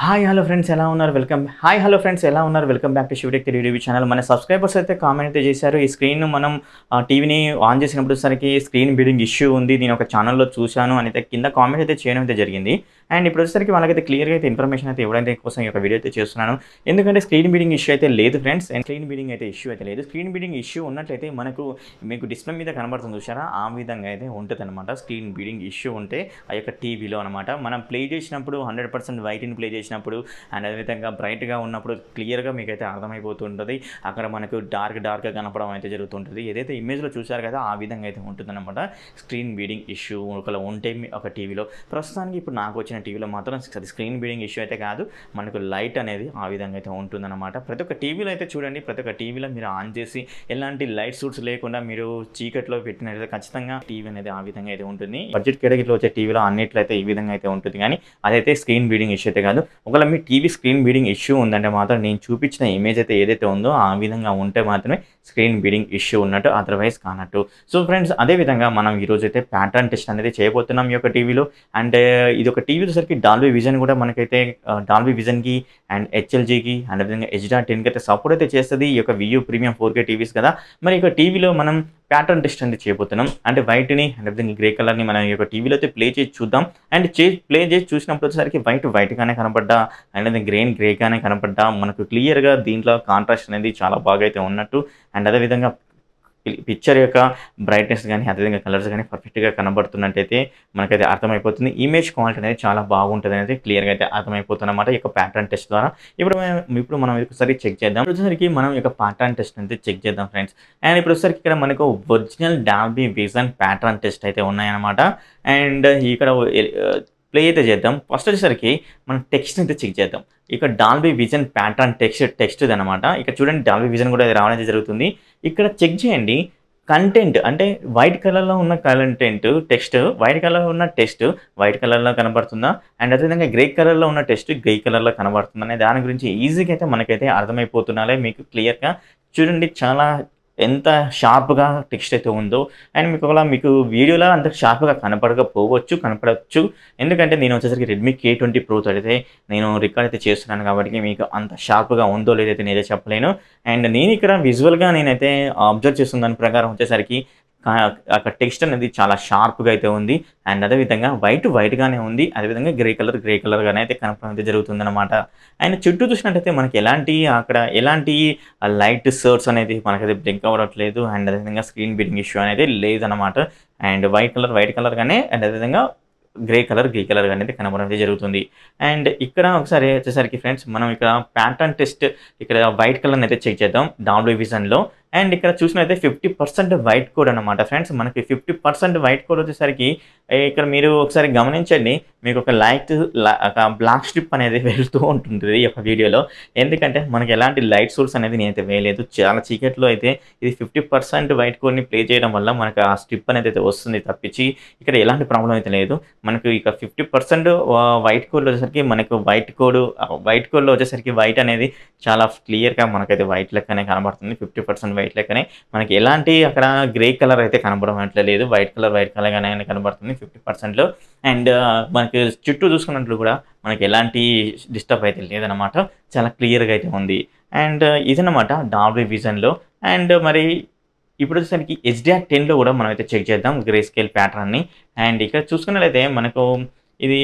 hi hello friends ఎలా ఉన్నారు welcome hi hello friends ఎలా ఉన్నారు welcome back to Shivatech TV channel మన సబ్స్క్రైబర్స్ అయితే కామెంట్ అయితే చేశారు ఈ స్క్రీన్ మనం ఆ, టీవీని ఆన్ చేసినప్పుడు సరికి స్క్రీన్ బీడింగ్ ఇష్యూ ఉంది నేను ఒక ఛానల్లో చూశాను అని అయితే కింద కామెంట్ అయితే చేయడం అయితే జరిగింది అండ్ ఇప్పుడు వచ్చేసరికి వాళ్ళకైతే క్లియర్గా అయితే ఇన్ఫర్మేషన్ అయితే ఇవ్వడానికి కోసం ఈ యొక్క వీడియో అయితే చేస్తున్నాను ఎందుకంటే స్క్రీన్ బీడింగ్ ఇష్యూ అయితే లేదు ఫ్రెండ్స్ అండ్ స్క్రీన్ బీడింగ్ అయితే ఇష్యూ అయితే లేదు స్క్రీన్ బీడింగ్ ఇష్యూ ఉన్నట్లయితే మనకు మీకు డిస్ప్లే మీద కనబడుతుంది చూసారా ఆ విధంగా అయితే ఉంటుంది అనమాట స్క్రీన్ బీడింగ్ ఇష్యూ ఉంటే ఆ యొక్క టీవీలో అనమాట మనం ప్లే చేసినప్పుడు హండ్రెడ్ పర్సెంట్ వైట్ని ప్లే చేసినప్పుడు అండ్ అదేవిధంగా బ్రైట్గా ఉన్నప్పుడు క్లియర్గా మీకు అయితే అర్థమైపోతుంటుంది అక్కడ మనకు డార్క్ డార్క్గా కనపడడం అయితే జరుగుతుంటుంది ఏదైతే ఇమేజ్లో చూశారు కదా ఆ విధంగా అయితే ఉంటుందన్నమాట స్క్రీన్ బీడింగ్ ఇష్యూ ఒకవేళ ఉంటే మీ ఒక టీవీలో ప్రస్తుతానికి ఇప్పుడు నాకు వచ్చిన టీవీలో మాత్రం అది స్క్రీన్ బీడింగ్ ఇష్యూ అయితే కాదు మనకు లైట్ అనేది ఆ విధంగా అయితే ఉంటుందన్నమాట ప్రతి ఒక్క టీవీలో అయితే చూడండి ప్రతి ఒక్క టీవీలో మీరు ఆన్ చేసి ఎలాంటి లైట్ సూట్స్ లేకుండా మీరు చీకట్లో పెట్టినట్లయితే ఖచ్చితంగా టీవీ అనేది ఆ విధంగా అయితే ఉంటుంది బడ్జెట్ కేటగిరీలో వచ్చే టీవీలో అన్నిట్లో అయితే ఈ విధంగా అయితే ఉంటుంది కానీ అదైతే స్క్రీన్ బీడింగ్ ఇష్యూ అయితే కాదు ఒకవేళ మీ టీవీ స్క్రీన్ బీడింగ్ ఇష్యూ ఉందంటే మాత్రం నేను చూపించిన ఇమేజ్ అయితే ఏదైతే ఉందో ఆ విధంగా ఉంటే మాత్రమే స్క్రీన్ బీడింగ్ ఇష్యూ ఉన్నట్టు అదర్వైజ్ కానట్టు సో ఫ్రెండ్స్ అదేవిధంగా మనం ఈరోజు అయితే ప్యాటర్న్ టెస్ట్ అనేది చేయబోతున్నాం ఈ యొక్క టీవీలో అండ్ ఇది ఒక టీవీ వచ్చేసరికి డాల్బీ విజన్ కూడా మనకైతే డాల్బీ విజన్కి అండ్ హెచ్ఎల్జీకి అండ్ అదేవిధంగా హెచ్డార్ టెన్కి అయితే సపోర్ట్ అయితే చేస్తుంది ఈ యొక్క Vu premium four K TVs కదా మరి ఇక టీవీలో మనం ప్యాటర్న్ టెస్ట్ అనేది చేయబోతున్నాం అంటే వైట్ని అండ్ అదేవిధంగా గ్రే కలర్ని మనం ఈ యొక్క టీవీలో అయితే ప్లే చేసి చూద్దాం అండ్ చే ప్లే చేసి చూసినప్పుడు వచ్చేసరికి వైట్ వైట్గానే కనపడ్డా అండ్ అదే గ్రెయిన్ గ్రేగానే కనపడ్డా మనకు క్లియర్గా దీంట్లో కాంట్రాస్ట్ అనేది చాలా బాగా అయితే ఉన్నట్టు అండ్ అదేవిధంగా పిక్చర్ యొక్క బ్రైట్నెస్ కానీ అదేవిధంగా కలర్స్ కానీ పర్ఫెక్ట్గా కనబడుతున్నట్టయితే మనకైతే అర్థమైపోతుంది ఇమేజ్ క్వాలిటీ అనేది చాలా బాగుంటుంది అనేది క్లియర్గా అయితే అర్థమైపోతుంది అనమాట ఈ యొక్క ప్యాటర్న్ టెస్ట్ ద్వారా ఇప్పుడు మనం ఇప్పుడు మనం ఒకసారి చెక్ చేద్దాం ఇప్పుడు వచ్చేసరికి మనం ఈ యొక్క ప్యాటర్న్ టెస్ట్ అయితే చెక్ చేద్దాం ఫ్రెండ్స్ అండ్ ఇప్పుడు వచ్చేసరికి ఇక్కడ మనకు original Dolby vision pattern test అయితే ఉన్నాయన్నమాట అండ్ ఇక్కడ ప్లే అయితే చేద్దాం ఫస్ట్ వచ్చేసరికి మనం టెక్స్ట్ అయితే చెక్ చేద్దాం ఇక్కడ Dolby vision pattern text text అనమాట ఇక్కడ చూడండి డాల్బీ విజన్ కూడా ఇది రావడం అయితే జరుగుతుంది ఇక్కడ చెక్ చేయండి కంటెంట్ అంటే వైట్ కలర్లో ఉన్న కంటెంట్ టెక్స్ట్ వైట్ కలర్లో ఉన్న టెక్స్ట్ వైట్ కలర్లో కనబడుతుందా అండ్ అదేవిధంగా గ్రే కలర్లో ఉన్న టెక్స్ట్ గ్రే కలర్లో కనబడుతుందా అనే దాని గురించి ఈజీగా అయితే మనకైతే అర్థమైపోతున్నాలే మీకు క్లియర్గా చూడండి చాలా ఎంత షార్ప్గా టెక్స్ట్ అయితే ఉందో అండ్ మీకు ఒకవేళ మీకు వీడియోలో అంత షార్ప్గా కనపడకపోవచ్చు కనపడవచ్చు ఎందుకంటే నేను వచ్చేసరికి రెడ్మీ కే ట్వంటీ ప్రోతో అయితే నేను రికార్డ్ అయితే చేస్తున్నాను కాబట్టి మీకు అంత షార్ప్గా ఉందో లేదైతే నేనైతే చెప్పలేను అండ్ నేను ఇక్కడ విజువల్గా నేనైతే అబ్జర్వ్ చేస్తున్న దాని ప్రకారం వచ్చేసరికి అక్కడ టెక్స్ట్ అనేది చాలా షార్ప్గా అయితే ఉంది అండ్ అదేవిధంగా వైట్ వైట్గానే ఉంది అదేవిధంగా గ్రే కలర్ గ్రే కలర్గానే అయితే కనపడడం అయితే జరుగుతుందన్నమాట అండ్ చుట్టూ చూసినట్టయితే మనకి ఎలాంటి అక్కడ ఎలాంటి లైట్ సర్ట్స్ అనేది మనకైతే బ్లింక్ అవ్వట్లేదు అండ్ అదేవిధంగా స్క్రీన్ బీడింగ్ ఇష్యూ అనేది లేదన్నమాట అండ్ వైట్ కలర్ వైట్ కలర్గానే అండ్ అదేవిధంగా గ్రే కలర్ గ్రే కలర్ అనేది కనబడడం అయితే జరుగుతుంది అండ్ ఇక్కడ ఒకసారి వచ్చేసరికి ఫ్రెండ్స్ మనం ఇక్కడ ప్యాటర్న్ టెస్ట్ ఇక్కడ వైట్ కలర్ అయితే చెక్ చేద్దాం డౌన్లో విజన్లో అండ్ ఇక్కడ చూసినైతే ఫిఫ్టీ పర్సెంట్ వైట్ కోడ్ అనమాట ఫ్రెండ్స్ మనకి ఫిఫ్టీ పర్సెంట్ వైట్ కోడ్ వచ్చేసరికి ఏ, ఇక్కడ మీరు ఒకసారి గమనించండి మీకు ఒక లైట్ ఒక బ్లాక్ స్ట్రిప్ అనేది వెళ్తూ ఉంటుంది ఈ యొక్క వీడియోలో ఎందుకంటే మనకి ఎలాంటి లైట్ సోర్స్ అనేది నేనైతే వేయలేదు చాలా చీకట్లో అయితే ఇది ఫిఫ్టీ పర్సెంట్ వైట్ కోడ్ని ప్లే చేయడం వల్ల మనకు ఆ స్ట్రిప్ అనేది అయితే వస్తుంది తప్పించి ఇక్కడ ఎలాంటి ప్రాబ్లం అయితే లేదు మనకు ఇక ఫిఫ్టీ పర్సెంట్ వైట్ కోడ్లో వచ్చేసరికి మనకు వైట్ కోడ్ వైట్ కోడ్లో వచ్చేసరికి వైట్ అనేది చాలా క్లియర్గా మనకైతే వైట్ లెక్కనే కనబడుతుంది ఫిఫ్టీ పర్సెంట్ వైట్ లెక్కనే మనకి ఎలాంటి అక్కడ గ్రే కలర్ అయితే కనబడడం లేదు వైట్ కలర్ వైట్ కలర్ గానే కనబడుతుంది ఫిఫ్టీ పర్సెంట్లో అండ్ మనకి చుట్టూ చూసుకున్నట్లు కూడా మనకి ఎలాంటి డిస్టర్బ్ అయితే లేదనమాట చాలా క్లియర్గా అయితే ఉంది అండ్ ఇదనమాట డాల్బీ విజన్లో అండ్ మరి ఇప్పుడు వచ్చేసరికి హెచ్డిఆర్ టెన్లో కూడా మనం అయితే చెక్ చేద్దాం గ్రే స్కేల్ ప్యాటర్న్ని అండ్ ఇక్కడ చూసుకున్నట్లయితే మనకు ఇది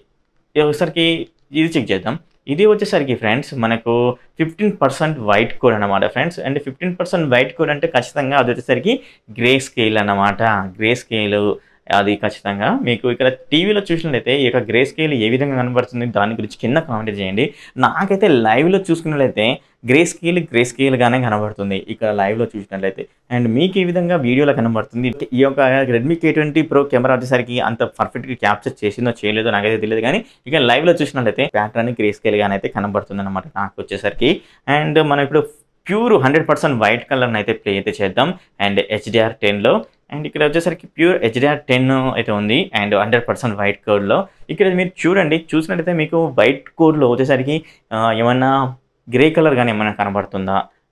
ఒకసారికి ఇది చెక్ చేద్దాం ఇది వచ్చేసరికి ఫ్రెండ్స్ మనకు ఫిఫ్టీన్ పర్సెంట్ వైట్ కోడ్ అనమాట friends and fifteen percent white code అంటే ఖచ్చితంగా అది వచ్చేసరికి గ్రే స్కేల్ అన్నమాట గ్రే స్కేల్ అది ఖచ్చితంగా మీకు ఇక్కడ టీవీలో చూసినట్లయితే ఈ యొక్క గ్రే స్కేల్ ఏ విధంగా కనబడుతుంది దాని గురించి కింద కామెంట్ చేయండి నాకైతే లైవ్లో చూసుకున్నట్లయితే గ్రే స్కేల్ గ్రే స్కేల్గానే కనబడుతుంది ఇక్కడ లైవ్లో చూసినట్లయితే అండ్ మీకు ఈ విధంగా వీడియోలో కనబడుతుంది ఈ యొక్క Redmi K twenty pro camera వచ్చేసరికి అంత పర్ఫెక్ట్గా క్యాప్చర్ చేసిందో చేయలేదో నాకైతే తెలియదు కానీ ఇక లైవ్లో చూసినట్లయితే ప్యాటర్న్ గ్రే స్కేల్గానే అయితే కనబడుతుంది అనమాట నాకు వచ్చేసరికి అండ్ మనం ఇప్పుడు ప్యూర్ హండ్రెడ్ పర్సెంట్ వైట్ కలర్ని అయితే ప్లే అయితే చేద్దాం అండ్ హెచ్డిఆర్ టెన్లో అండ్ ఇక్కడ వచ్చేసరికి ప్యూర్ హెచ్డిఆర్ టెన్ అయితే ఉంది అండ్ హండ్రెడ్ పర్సెంట్ వైట్ కోడ్లో ఇక్కడ మీరు చూడండి చూసినట్టయితే మీకు వైట్ కోడ్లో వచ్చేసరికి ఆ, ఏమన్నా గ్రే కలర్ కానీ ఏమైనా కనబడుతుందా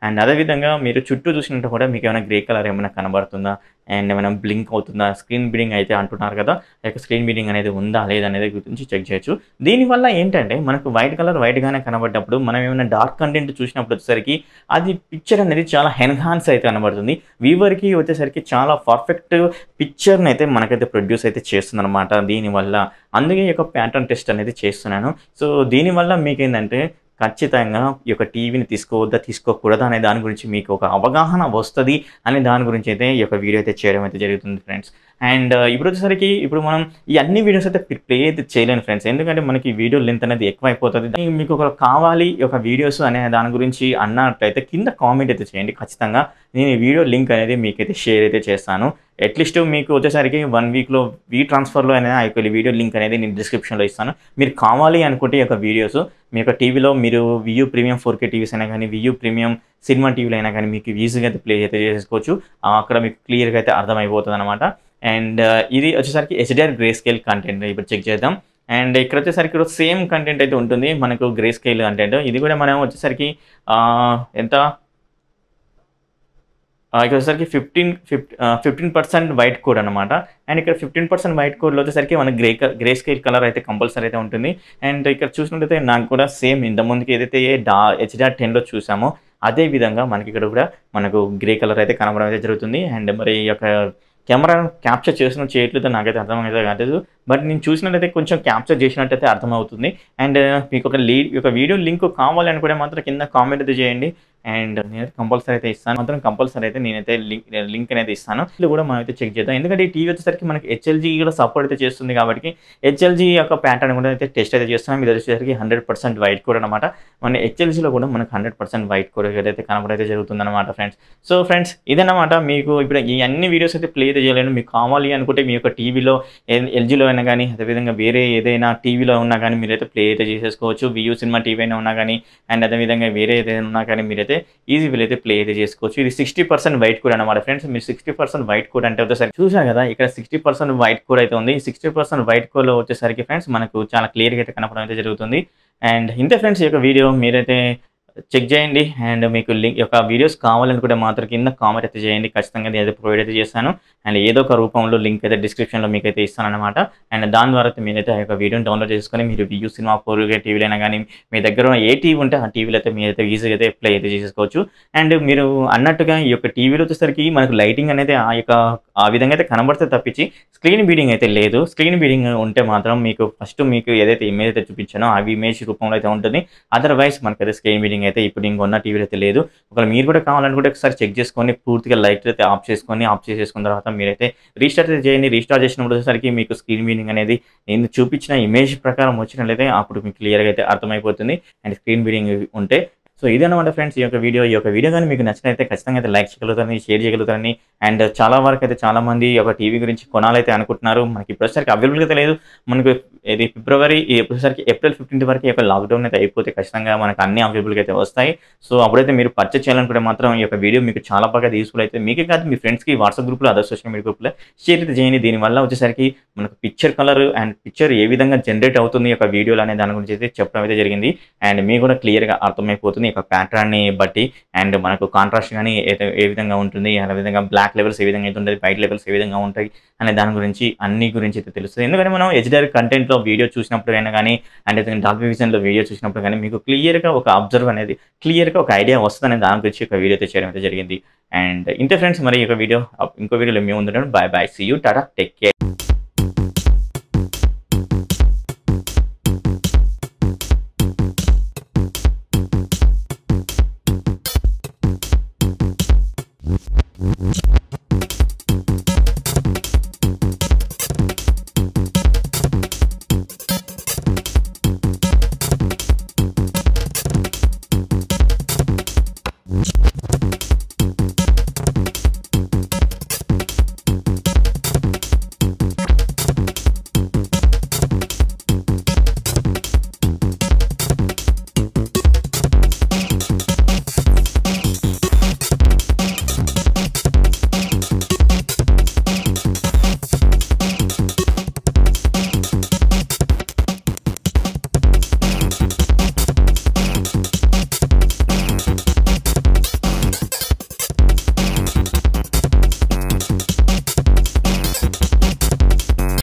అండ్ అదేవిధంగా మీరు చుట్టూ చూసినట్టు కూడా మీకు ఏమైనా గ్రే కలర్ ఏమైనా కనబడుతుందా అండ్ ఏమైనా బ్లింక్ అవుతుందా స్క్రీన్ బీడింగ్ అయితే అంటున్నారు కదా లేక స్క్రీన్ బీడింగ్ అనేది ఉందా లేదా అనేది గురించి చెక్ చేయొచ్చు దీనివల్ల ఏంటంటే మనకు వైట్ కలర్ వైట్గానే కనబడ్డప్పుడు మనం ఏమైనా డార్క్ కంటెంట్ చూసినప్పుడు వచ్చేసరికి అది పిక్చర్ అనేది చాలా ఎన్హాన్స్ అయితే కనబడుతుంది వీవర్కి వచ్చేసరికి చాలా పర్ఫెక్ట్ పిక్చర్ని అయితే మనకైతే ప్రొడ్యూస్ అయితే చేస్తుంది అనమాట దీనివల్ల అందుకే ఈ యొక్క ప్యాటర్న్ టెస్ట్ అనేది చేస్తున్నాను సో దీనివల్ల మీకు ఏంటంటే ఖచ్చితంగా ఈ యొక్క టీవీని తీసుకోవద్దా తీసుకోకూడదా అనే దాని గురించి మీకు ఒక అవగాహన వస్తుంది అనే దాని గురించి అయితే ఈ యొక్క వీడియో అయితే చేయడం అయితే జరుగుతుంది ఫ్రెండ్స్ అండ్ ఇప్పుడు వచ్చేసరికి ఇప్పుడు మనం ఈ అన్ని వీడియోస్ అయితే ప్లే అయితే చేయలేను ఫ్రెండ్స్ ఎందుకంటే మనకి వీడియో లెంత్ అనేది ఎక్కువ అయిపోతుంది మీకు ఒక కావాలి ఒక వీడియోస్ అనే దాని గురించి అన్నట్లయితే కింద కామెంట్ అయితే చేయండి ఖచ్చితంగా నేను ఈ వీడియో లింక్ అనేది మీకైతే షేర్ అయితే చేస్తాను అట్లీస్ట్ మీకు వచ్చేసరికి వన్ వీక్లో వీ ట్రాన్స్ఫర్లో అనేది ఆ యొక్క వీడియో లింక్ అనేది నేను డిస్క్రిప్షన్లో ఇస్తాను మీరు కావాలి అనుకుంటే ఈ యొక్క వీడియోస్ మీ యొక్క టీవీలో మీరు Vu premium four K TVs అయినా కానీ వియూ ప్రీమియం సినిమా టీవీలో అయినా కానీ మీకు ఈజీగా అయితే ప్లే అయితే చేసుకోవచ్చు ఆ, అక్కడ మీకు క్లియర్గా అయితే అర్థమైపోతుంది అనమాట అండ్ ఇది వచ్చేసరికి హెచ్డిఆర్ గ్రే స్కేల్ కంటెంట్ ఇప్పుడు చెక్ చేద్దాం అండ్ ఇక్కడ వచ్చేసరికి కూడా సేమ్ కంటెంట్ అయితే ఉంటుంది మనకు గ్రే స్కేల్ కంటెంట్ ఇది కూడా మనం వచ్చేసరికి ఆ, ఎంత ఆ, ఇక్కడ వచ్చేసరికి fifteen fifty fifteen percent white code అనమాట అండ్ ఇక్కడ ఫిఫ్టీన్ పర్సెంట్ వైట్ కోడ్లో వచ్చేసరికి మనకి గ్రే గ్రే స్కేల్ కలర్ అయితే కంపల్సరీ అయితే ఉంటుంది అండ్ ఇక్కడ చూసినట్లయితే నాకు కూడా సేమ్ ఇంతకుముందుకి ఏదైతే డా హెచ్డిఆర్ టెన్లో చూసామో అదే విధంగా మనకి ఇక్కడ కూడా మనకు గ్రే కలర్ అయితే కనబడడం అయితే జరుగుతుంది అండ్ మరి ఈ యొక్క కెమెరా క్యాప్చర్ చేసిన చేయట్లేదో నాకైతే అర్థమైతే కాలేదు బట్ నేను చూసినట్లయితే కొంచెం క్యాప్చర్ చేసినట్టయితే అర్థమవుతుంది అండ్ మీకు ఒక లీ ఒక వీడియో లింక్ కావాలి అనుకుంటే మాత్రం కింద కామెంట్ అయితే చేయండి అండ్ నేనైతే కంపల్సరీ అయితే ఇస్తాను మాత్రం కంపల్సరీ అయితే నేనైతే లింక్ లింక్ అనేది ఇస్తాను ఇది కూడా మనం అయితే చెక్ చేద్దాం ఎందుకంటే ఈ టీవీ వచ్చేసరికి మనకి హెచ్ఎల్జీ కూడా సపోర్ట్ అయితే చేస్తుంది కాబట్టి హెచ్ఎల్జీ యొక్క ప్యాటర్న్ కూడా అయితే టెస్ట్ అయితే చేస్తున్నాం ఇది వచ్చేసరికి హండ్రెడ్ పర్సెంట్ వైట్ కోడ్ అనమాట మన హెచ్ఎల్జీలో కూడా మనకు హండ్రెడ్ పర్సెంట్ వైట్ కోడ్ అయితే కనబడైతే జరుగుతుంది అనమాట ఫ్రెండ్స్ సో ఫ్రెండ్స్ ఇదన్నమాట మీకు ఇప్పుడు ఈ అన్ని వీడియోస్ అయితే ప్లే అయితే చేయలేను మీకు కావాలి అనుకుంటే మీ యొక్క టీవీలో ఎల్జీలో అయినా కానీ అదేవిధంగా వేరే ఏదైనా టీవీలో ఉన్నా కానీ మీరైతే ప్లే అయితే చేసేసుకోవచ్చు వియూ సినిమా టీవీ అయినా ఉన్నా కానీ అండ్ అదేవిధంగా వేరే ఏదైనా ఉన్నా కానీ మీరైతే ఈజీ వీల్ అయితే ప్లే అయితే చేసుకోవచ్చు ఇది సిక్స్టీ పర్సెంట్ వైట్ కోడ్ అనమాట ఫ్రెండ్స్ మీరు సిక్స్టీ పర్సెంట్ వైట్ కోడ్ అంటే వచ్చేసరికి చూసారు కదా ఇక్కడ సిక్స్టీ పర్సెంట్ వైట్ కోడ్ అయితే ఉంది సిక్స్టీ పర్సెంట్ వైట్ కోడ్లో వచ్చేసరికి ఫ్రెండ్స్ మనకు చాలా క్లియర్గా అయితే కనపడడం అయితే జరుగుతుంది అండ్ ఇంతే ఫ్రెండ్స్ ఈ యొక్క వీడియో మీరైతే చెక్ చేయండి అండ్ మీకు లింక్ యొక్క వీడియోస్ కావాలనుకుంటే మాత్రం కింద కామెంట్ అయితే చేయండి ఖచ్చితంగా నేను అయితే ప్రొవైడ్ అయితే చేస్తాను అండ్ ఏదో ఒక రూపంలో లింక్ అయితే డిస్క్రిప్షన్లో మీకు అయితే ఇస్తానన్నమాట అండ్ దాని ద్వారా అయితే మీరైతే ఆ యొక్క వీడియోని డౌన్లోడ్ చేసుకొని మీరు వ్యూ సినిమా ఫోర్ టీవీలో అయినా కానీ మీ దగ్గర ఉన్న ఏ టీవీ ఉంటే ఆ టీవీలో అయితే మీరైతే ఈజీగా అయితే ప్లే అయితే చేసుకోవచ్చు అండ్ మీరు అన్నట్టుగా ఈ యొక్క టీవీలో వచ్చేసరికి మనకు లైటింగ్ అనేది ఆ యొక్క ఆ విధంగా అయితే కనబడితే తప్పించి స్క్రీన్ బీడింగ్ అయితే లేదు స్క్రీన్ బీడింగ్ ఉంటే మాత్రం మీకు ఫస్ట్ మీకు ఏదైతే ఇమేజ్ అయితే చూపించానో ఆ ఇమేజ్ రూపంలో అయితే ఉంటుంది అదర్వైజ్ మనకైతే స్క్రీన్ బీడింగ్ అయితే ఇప్పుడు ఇంకొన్న టీవీలో అయితే లేదు ఒకవేళ మీరు కూడా కావాలనుకుంటే ఒకసారి చెక్ చేసుకొని పూర్తిగా లైట్ అయితే ఆఫ్ చేసుకొని ఆఫ్ చేసేసుకున్న తర్వాత మీరైతే రీస్టార్ట్ అయితే చేయండి రీస్టార్ట్ చేసినప్పుడు వచ్చేసరికి మీకు స్క్రీన్ బీడింగ్ అనేది నేను చూపించిన ఇమేజ్ ప్రకారం వచ్చినట్లయితే అప్పుడు మీకు క్లియర్గా అయితే అర్థమైపోతుంది అండ్ స్క్రీన్ బీడింగ్ ఉంటే సో ఇదన్నమాట ఫ్రెండ్స్ ఈ యొక్క వీడియో ఈ యొక్క వీడియో కానీ మీకు నచ్చినైతే ఖచ్చితంగా అయితే లైక్ చేయగలుగుతారని షేర్ చేయగలుగుతారని అండ్ చాలా వరకు అయితే చాలా మంది ఈ యొక్క టీవీ గురించి కొనాలైతే అనుకుంటున్నారు మనకి ఇప్పటిసరికి అవైలబుల్ అయితే లేదు మనకు ఇది ఫిబ్రవరి ఎప్పటిసరికి ఏప్రిల్ ఫిఫ్టీన్త్ వరకు ఈ యొక్క లాక్డౌన్ అయితే అయిపోతే ఖచ్చితంగా మనకు అన్ని అవైలబుల్గా అయితే వస్తాయి సో అప్పుడైతే మీరు పర్చేస్ చేయాలనుకుంటే మాత్రం ఈ యొక్క వీడియో మీకు చాలా బాగా యూస్ఫుల్ అయితే మీకే కాదు మీ ఫ్రెండ్స్కి వాట్సాప్ గ్రూప్లో అదర్ సోషల్ మీడియా గ్రూప్లో షేర్ అయితే చేయండి దీనివల్ల వచ్చేసరికి మనకు పిక్చర్ కలర్ అండ్ పిక్చర్ ఏ విధంగా జనరేట్ అవుతుంది ఈ యొక్క వీడియోలు అనే దాని గురించి అయితే చెప్పడం అయితే జరిగింది అండ్ మీకు కూడా క్లియర్గా అర్థమైపోతుంది ఈ యొక్క ప్యాటర్న్ని బట్టి అండ్ మనకు కాంట్రాస్ట్ కానీ ఏ ఏ విధంగా ఉంటుంది అదే విధంగా బ్లాక్ లెవెల్స్ ఏ విధంగా అయితే ఉంటుంది వైట్ లెవెల్స్ ఏ విధంగా ఉంటాయి అనే దాని గురించి అన్ని గురించి అయితే తెలుస్తుంది ఎందుకంటే మనం హెచ్డిఆర్ కంటెంట్లో వీడియో చూసినప్పుడు అయినా కానీ అండ్ డాల్బీ విజన్లో వీడియో చూసినప్పుడు కానీ మీకు క్లియర్గా ఒక అబ్జర్వ్ అనేది క్లియర్గా ఒక ఐడియా వస్తుందనే దాని గురించి ఒక వీడియో అయితే చేయడం అయితే జరిగింది అండ్ ఇంతే ఫ్రెండ్స్ మరి ఈ యొక్క వీడియో ఇంకో వీడియోలో మేము ఉందంటే bye bye see you tata take care